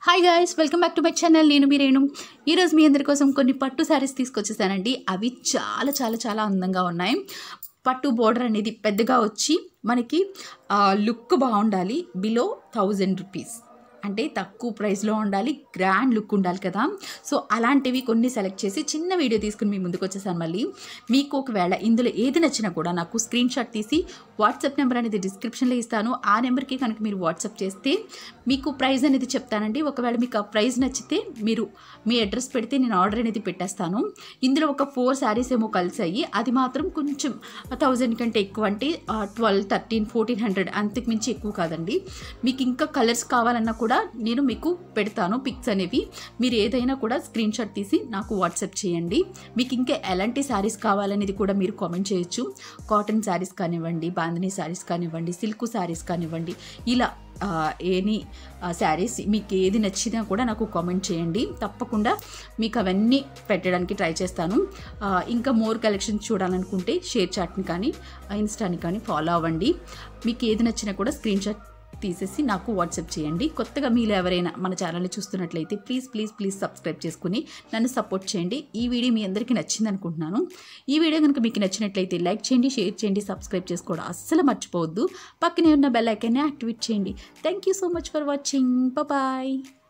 hi guys welcome back to my channel నేను మీ రేణు ఈరోజు మీ అందరి కోసం కొన్ని పట్టు శారీస్ తీసుకొచ్చేసానండి అవి చాలా చాలా చాలా అందంగా ఉన్నాయి పట్టు బోర్డర్ అనేది పెద్దగా వచ్చి మనకి లుక్ బాగుండాలి బిలో థౌజండ్ రూపీస్ అంటే తక్కువ ప్రైస్లో ఉండాలి గ్రాండ్ లుక్ ఉండాలి కదా సో అలాంటివి కొన్ని సెలెక్ట్ చేసి చిన్న వీడియో తీసుకుని మీ ముందుకు వచ్చేసాను మళ్ళీ మీకు ఒకవేళ ఇందులో ఏది నచ్చినా కూడా నాకు స్క్రీన్ షాట్ తీసి వాట్సాప్ నెంబర్ అనేది డిస్క్రిప్షన్లో ఇస్తాను ఆ నెంబర్కి కనుక మీరు వాట్సాప్ చేస్తే మీకు ప్రైస్ అనేది చెప్తానండి ఒకవేళ మీకు ఆ ప్రైస్ నచ్చితే మీరు మీ అడ్రస్ పెడితే నేను ఆర్డర్ అనేది పెట్టేస్తాను ఇందులో ఒక ఫోర్ శారీస్ ఏమో కలిసాయి అది మాత్రం కొంచెం థౌజండ్ కంటే ఎక్కువ అంటే ట్వెల్వ్ థర్టీన్ ఫోర్టీన్ హండ్రెడ్ అంతకు మించి ఎక్కువ కాదండి మీకు ఇంకా కలర్స్ కావాలన్నా కూడా నేను మీకు పెడతాను పిక్స్ అనేవి మీరు ఏదైనా కూడా స్క్రీన్ షాట్ తీసి నాకు వాట్సాప్ చేయండి మీకు ఇంకా ఎలాంటి శారీస్ కావాలనేది కూడా మీరు కామెంట్ చేయొచ్చు కాటన్ శారీస్ కానివ్వండి బాందినీ శారీస్ కానివ్వండి సిల్క్ శారీస్ కానివ్వండి ఇలా ఎనీ శారీస్ మీకు ఏది నచ్చినా కూడా నాకు కామెంట్ చేయండి తప్పకుండా మీకు అవన్నీ పెట్టడానికి ట్రై చేస్తాను ఆ, ఇంకా మోర్ కలెక్షన్స్ చూడాలనుకుంటే షేర్ చాట్ని కానీ ఇన్స్టాని కానీ ఫాలో అవ్వండి మీకు ఏది నచ్చినా కూడా స్క్రీన్ షాట్ తీసేసి నాకు వాట్సాప్ చేయండి కొత్తగా మీరు ఎవరైనా మన ఛానల్ని చూస్తున్నట్లయితే ప్లీజ్ ప్లీజ్ ప్లీజ్ సబ్స్క్రైబ్ చేసుకుని నన్ను సపోర్ట్ చేయండి ఈ వీడియో మీ అందరికీ నచ్చింది అనుకుంటున్నాను ఈ వీడియో కనుక మీకు నచ్చినట్లయితే లైక్ చేయండి షేర్ చేయండి సబ్స్క్రైబ్ చేసుకోవడం అస్సలు మర్చిపోవద్దు పక్కనే ఉన్న బెల్ ఐకాన్ని యాక్టివేట్ చేయండి thank you so much for watching bye